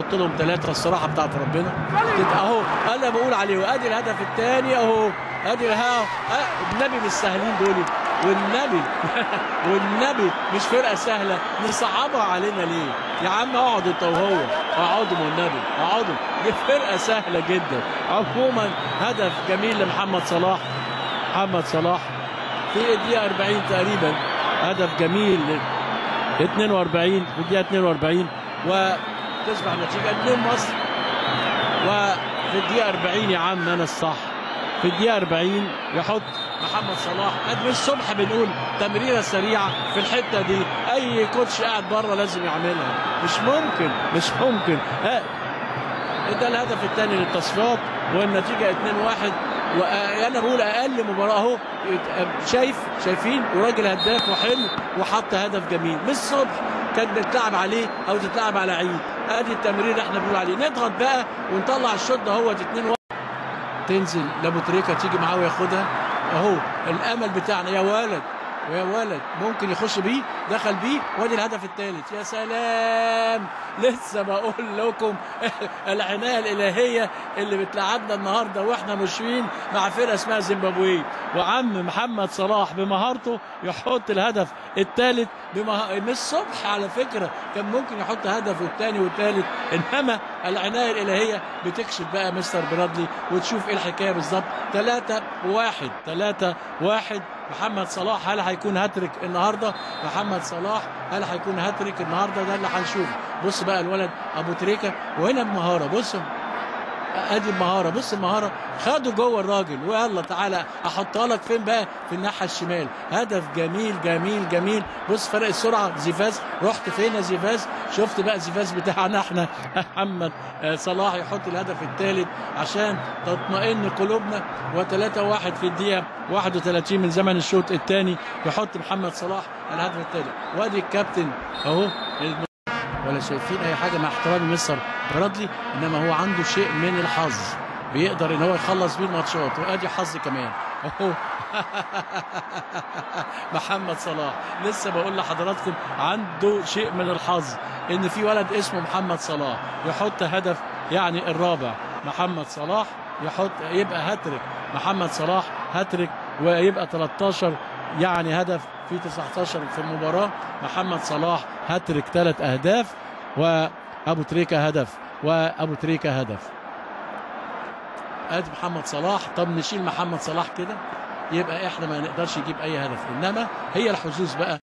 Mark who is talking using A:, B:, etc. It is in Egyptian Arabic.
A: يحط لهم ثلاثه الصراحه بتاعت ربنا تبقى اهو انا بقول عليه وادي الهدف الثاني اهو ادي الها أه، النبي مش سهلين دول والنبي والنبي مش فرقه سهله نصعبها علينا ليه يا عم اقعدوا انت وهو اقعدوا والنبي اقعدوا دي فرقه سهله جدا عموما هدف جميل لمحمد صلاح محمد صلاح في الدقيقه 40 تقريبا هدف جميل 42 في الدقيقه 42 وتصبح النتيجه 2 مصر وفي الدقيقه 40 يا عم انا الصح في الدقيقه 40 يحط محمد صلاح قد مش الصبح بنقول تمريره سريعه في الحته دي اي كوتش قاعد بره لازم يعملها مش ممكن مش ممكن ها ده الهدف الثاني للتصفيات والنتيجه 2-1 وانا بقول اقل مباراه اهو شايف شايفين وراجل هداف وحلو وحط هدف جميل من الصبح كان بتلعب عليه او تتلعب على عيد ادي التمرير اللي احنا بنقول عليه نضغط بقى ونطلع الشوط ده هو 2 1 تنزل لابو تريكه تيجي معاه وياخدها اهو الامل بتاعنا يا ولد يا ولد ممكن يخش بيه دخل بيه وادي الهدف الثالث يا سلام لسه بقول لكم العنايه الالهيه اللي بتلعبنا النهارده واحنا ماشيين مع فرقه اسمها زيمبابوي وعم محمد صلاح بمهارته يحط الهدف الثالث بمه... من الصبح على فكره كان ممكن يحط هدف والثاني والثالث انما العنايه الالهيه بتكشف بقى مستر برادلي وتشوف ايه الحكايه بالظبط 3 1 3 1 محمد صلاح هل هيكون هاتريك النهارده محمد صلاح هل هيكون هاتريك النهارده ده اللي هنشوفه بص بقى الولد ابو تريكه وهنا بمهاره بص ادي المهاره بص المهاره خدوا جوه الراجل ويلا تعالى احطها لك فين بقى في الناحيه الشمال هدف جميل جميل جميل بص فرق السرعه زيفاز رحت فين يا زيفاز شفت بقى زيفاز بتاعنا احنا محمد صلاح يحط الهدف الثالث عشان تطمئن قلوبنا و3 1 في الدقيقه 31 من زمن الشوط الثاني يحط محمد صلاح الهدف الثالث وادي الكابتن اهو ولا شايفين اي حاجه مع احترامي مستر برادلي انما هو عنده شيء من الحظ بيقدر ان هو يخلص بيه الماتشات وادي حظ كمان اهو محمد صلاح لسه بقول لحضراتكم عنده شيء من الحظ ان في ولد اسمه محمد صلاح يحط هدف يعني الرابع محمد صلاح يحط يبقى هاتريك محمد صلاح هاتريك ويبقى 13 يعني هدف في 19 في المباراة محمد صلاح هاتريك ثلاث أهداف وأبو تريكة هدف وأبو تريكة هدف ادي محمد صلاح طب نشيل محمد صلاح كده يبقى احنا ما نقدرش نجيب اي هدف انما هي الحظوظ بقى